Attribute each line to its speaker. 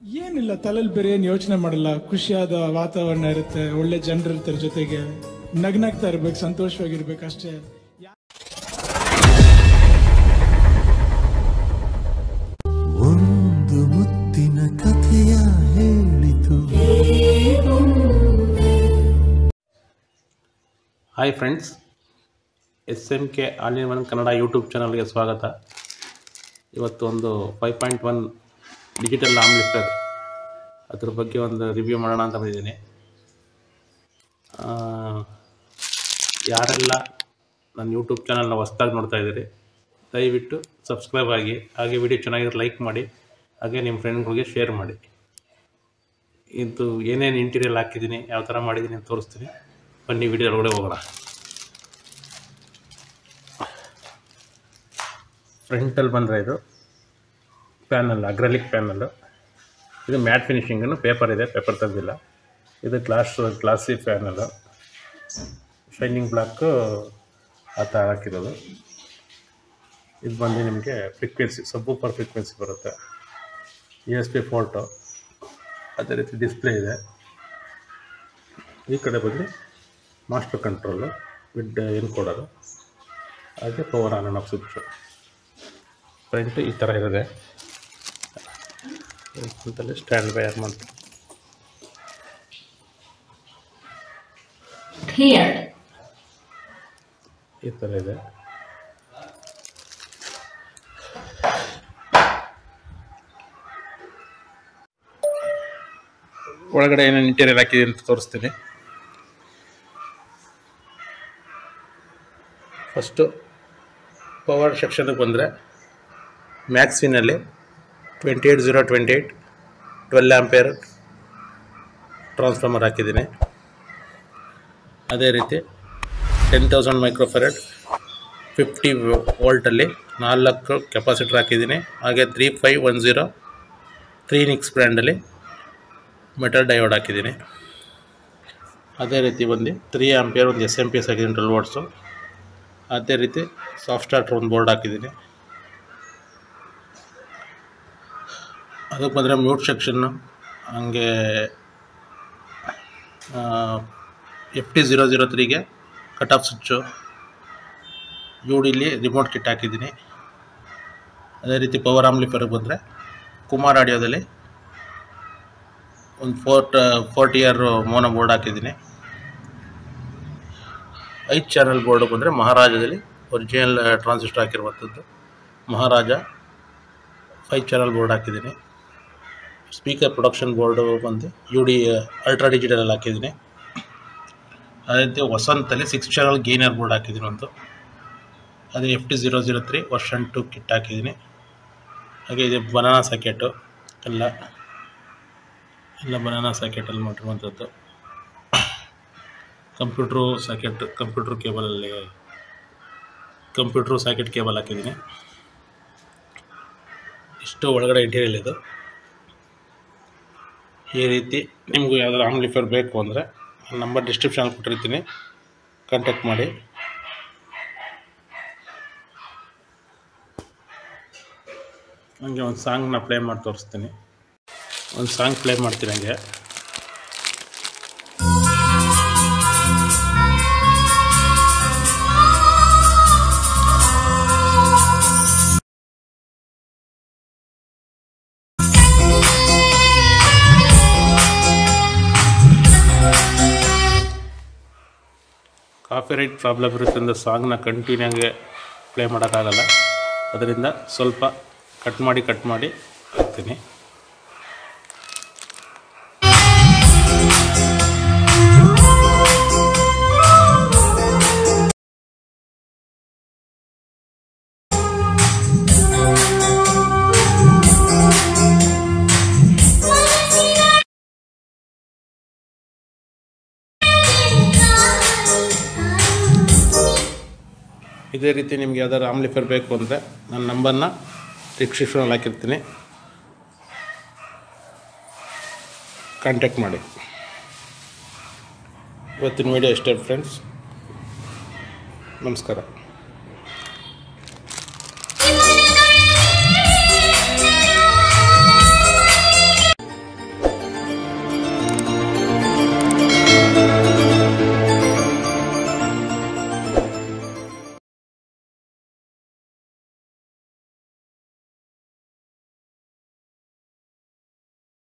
Speaker 1: ಏನಿಲ್ಲ ತಲೆಯಲ್ಲಿ ಬೇರೆ ಏನು ಯೋಚನೆ ಮಾಡಲ್ಲ ಖುಷಿಯಾದ ವಾತಾವರಣ ಇರುತ್ತೆ ಒಳ್ಳೆ ಜನರು ಇರ್ತಾರೆ ಜೊತೆಗೆ ನಗ್ನಾಗ್ತಾ ಇರ್ಬೇಕು ಸಂತೋಷವಾಗಿರ್ಬೇಕು ಅಷ್ಟೇ
Speaker 2: ಒಂದು ಮುತ್ತಿನ ಕಥೆಯ ಹೇಳಿತು
Speaker 3: hi friends S M K all in one Kannada YouTube ಚಾನಲ್ಗೆ ಸ್ವಾಗತ ಇವತ್ತು ಒಂದು five point one digital amplifier ಅದ್ರ ಬಗ್ಗೆ ಒಂದು ರಿವ್ಯೂ ಮಾಡೋಣ ಅಂತ ಬಂದಿದ್ದೀನಿ ಆ, ಯಾರೆಲ್ಲ ನನ್ನ ಯೂಟ್ಯೂಬ್ ಚಾನಲ್ನ ಹೊಸ್ದಾಗಿ ನೋಡ್ತಾ ಇದ್ದೀರಿ ದಯವಿಟ್ಟು ಸಬ್ಸ್ಕ್ರೈಬ್ ಆಗಿ ಹಾಗೆ ವಿಡಿಯೋ ಚೆನ್ನಾಗಿದ್ರೆ ಲೈಕ್ ಮಾಡಿ ಹಾಗೆ ನಿಮ್ಮ ಫ್ರೆಂಡ್ಗಳಿಗೆ ಶೇರ್ ಮಾಡಿ ಇದು ಏನೇನು ಇಂಟೀರಿಯಲ್ ಹಾಕಿದ್ದೀನಿ ಯಾವ ಥರ ಮಾಡಿದ್ದೀನಿ ಅಂತ ತೋರಿಸ್ತೀನಿ ಬನ್ನಿ ವಿಡಿಯೋ ಒಳಗಡೆ ಹೋಗೋಣ ಫ್ರಂಟಲ್ಲಿ ಬಂದರೆ ಇದು ಪ್ಯಾನಲ್ ಅಗ್ರಲಿಕ್ ಪ್ಯಾನಲ್ಲು ಇದು ಮ್ಯಾಟ್ ಫಿನಿಷಿಂಗನ್ನು ಪೇಪರ್ ಇದೆ ಪೇಪರ್ ತೆಗೆದಿಲ್ಲ ಇದು glass glossy panel shining block ಆ ಥರ ಹಾಕಿರೋದು ಇದು ಬಂದು ನಿಮಗೆ ಫ್ರೀಕ್ವೆನ್ಸಿ ಸಬ್ಬೂಪರ್ ಫ್ರೀಕ್ವೆನ್ಸಿ ಬರುತ್ತೆ ಇ ಎಸ್ ಪಿ ಫೋರ್ಟು ಅದೇ ರೀತಿ ಡಿಸ್ಪ್ಲೇ ಇದೆ ಈ ಕಡೆ ಬಂದು ಮಾಸ್ಟರ್ ಕಂಟ್ರೋಲು ವಿಡ್ ಎನ್ಕೋಡರು ಹಾಗೆ power on on off switch front ಈ ಥರ ಇರುತ್ತೆ ಅಂತಲೇ ಸ್ಟ್ಯಾಂಡ್ ಬೈ ಆರ್
Speaker 4: Here.
Speaker 3: ಈ ಥರ ಇದೆ ಒಳಗಡೆ ಏನೇನು ಇಂಟೀರಿಯರ್ ಹಾಕಿದೆ ಅಂತ ತೋರಿಸ್ತೀನಿ ಫಸ್ಟು ಪವರ್ ಸೆಕ್ಷನ್ಗೆ ಬಂದರೆ ಮ್ಯಾಕ್ಸಿನಲ್ಲಿ twenty eight zero twenty eight twelve ampere transformer ಹಾಕಿದ್ದೀನಿ ಅದೇ ರೀತಿ ಟೆನ್ ತೌಸಂಡ್ ಮೈಕ್ರೋಫೆರೆಡ್ ಫಿಫ್ಟಿ ವೋಲ್ಟಲ್ಲಿ ನಾಲ್ಕು ಕೆಪಾಸಿಟರ್ ಹಾಕಿದ್ದೀನಿ ಹಾಗೆ three five one zero three ನಿಕ್ಸ್ ಬ್ರ್ಯಾಂಡಲ್ಲಿ ಮೆಟಲ್ ಡಯೋಡ್ ಹಾಕಿದ್ದೀನಿ ಅದೇ ರೀತಿ ಬಂದು ತ್ರೀ ಆಂಪಿಯರ್ ಒಂದು ಎಸ್ ಎಮ್ ಪಿ ಎಸ್ ಹಾಕಿದ್ದೀನಿ ಟ್ವೆಲ್ ವಾಟ್ಸು ಅದೇ ರೀತಿ ಸಾಫ್ಟ್ ಸ್ಟಾರ್ಟರ್ ಒಂದು ಬೋರ್ಡ್ ಹಾಕಿದ್ದೀನಿ ಅದಕ್ಕೆ ಬಂದರೆ ಮ್ಯೂಟ್ ಸೆಕ್ಷನ್ನು ಹಂಗೆ ಎಫ್ ಟಿ ಝೀರೋ ಝೀರೋ ತ್ರೀಗೆ cut off switch U ಡಿಲಿ remote kit ಹಾಕಿದ್ದೀನಿ ಅದೇ ರೀತಿ ಪವರ್ ಆಮ್ಲಿಫರ್ಗೆ ಬಂದರೆ ಕುಮಾರ್ ಆಡಿಯೋದಲ್ಲಿ ಒಂದು ಫೋರ್ಟ್ ಫೋರ್ಟ್ ಇಯರ್ ಮೋನೋ ಬೋರ್ಡ್ ಹಾಕಿದ್ದೀನಿ ಐದು ಚಾನಲ್ ಬೋರ್ಡ್ ಬಂದರೆ ಮಹಾರಾಜದಲ್ಲಿ ಒರಿಜಿನಲ್ ಟ್ರಾನ್ಸಿಸ್ಟರ್ ಹಾಕಿರುವಂಥದ್ದು ಮಹಾರಾಜ ಫೈವ್ ಚಾನಲ್ ಬೋರ್ಡ್ ಹಾಕಿದ್ದೀನಿ ಸ್ಪೀಕರ್ ಪ್ರೊಡಕ್ಷನ್ ಬೋರ್ಡು ಬಂದು ಯು ಡಿ ಅಲ್ಟ್ರಾ ಡಿಜಿಟಲಲ್ಲಿ ಹಾಕಿದ್ದೀನಿ ಅದೇ ರೀತಿ ವಸಂತಲ್ಲಿ ಸಿಕ್ಸ್ ಚಾನಲ್ ಗೇನರ್ ಬೋರ್ಡ್ ಹಾಕಿದ್ದೀನಿ ಒಂದು ಅದೇ F T zero zero three version two kit ಹಾಕಿದ್ದೀನಿ ಹಾಗೆ ಇದು ಬನಾನಾ ಸಾಕೆಟು ಎಲ್ಲ ಎಲ್ಲ ಬನಾನಾ ಸಾಕೆಟಲ್ಲಿ ಮಾಡಿರುವಂಥದ್ದು ಕಂಪ್ಯೂಟ್ರು ಸಾಕೆಟ್ ಕಂಪ್ಯೂಟ್ರ್ ಕೇಬಲಲ್ಲಿ ಕಂಪ್ಯೂಟ್ರು ಸಾಕೆಟ್ ಕೇಬಲ್ ಹಾಕಿದ್ದೀನಿ ಇಷ್ಟು ಒಳಗಡೆ ಇಂಟೀರಿಯಲ್ ಇದು ಈ ರೀತಿ ನಿಮಗೂ ಯಾವ್ದಾದ್ರು ಆಮ್ಲಿಫರ್ ಬೇಕು ಅಂದರೆ ನಂಬರ್ ಡಿಸ್ಕ್ರಿಪ್ಷನಲ್ಲಿ ಕೊಟ್ಟಿರ್ತೀನಿ ಕಾಂಟ್ಯಾಕ್ಟ್ ಮಾಡಿ ಹಂಗೆ ಒಂದು ಸಾಂಗ್ನ ಪ್ಲೇ ಮಾಡಿ ತೋರಿಸ್ತೀನಿ ಒಂದು ಸಾಂಗ್ ಪ್ಲೇ ಮಾಡ್ತೀನಿ ಹಂಗೆ ಕಾಪಿ ರೈಟ್ ಪ್ರಾಬ್ಲಮ್ ಇರೋದ್ರಿಂದ ಸಾಂಗ್ನ ಕಂಟಿನ್ಯೂ ಆಗಿ ಪ್ಲೇ ಮಾಡೋಕ್ಕಾಗಲ್ಲ ಅದರಿಂದ ಸ್ವಲ್ಪ ಕಟ್ ಮಾಡಿ ಕಟ್ ಮಾಡಿ ಹಾಕ್ತೀನಿ ಇದೇ ರೀತಿ ನಿಮ್ಗೆ ಯಾವ್ದಾದ್ರು ಆಮ್ಲಿಫರ್ ಬೇಕು ಅಂದರೆ ನನ್ನ ನಂಬರ್ನ ಡಿಸ್ಕ್ರಿಪ್ಷನಲ್ಲಿ ಹಾಕಿರ್ತೀನಿ ಕಾಂಟ್ಯಾಕ್ಟ್ ಮಾಡಿ ಇವತ್ತಿನ ವೀಡಿಯೋ ಇಷ್ಟೇ ಫ್ರೆಂಡ್ಸ್ ನಮಸ್ಕಾರ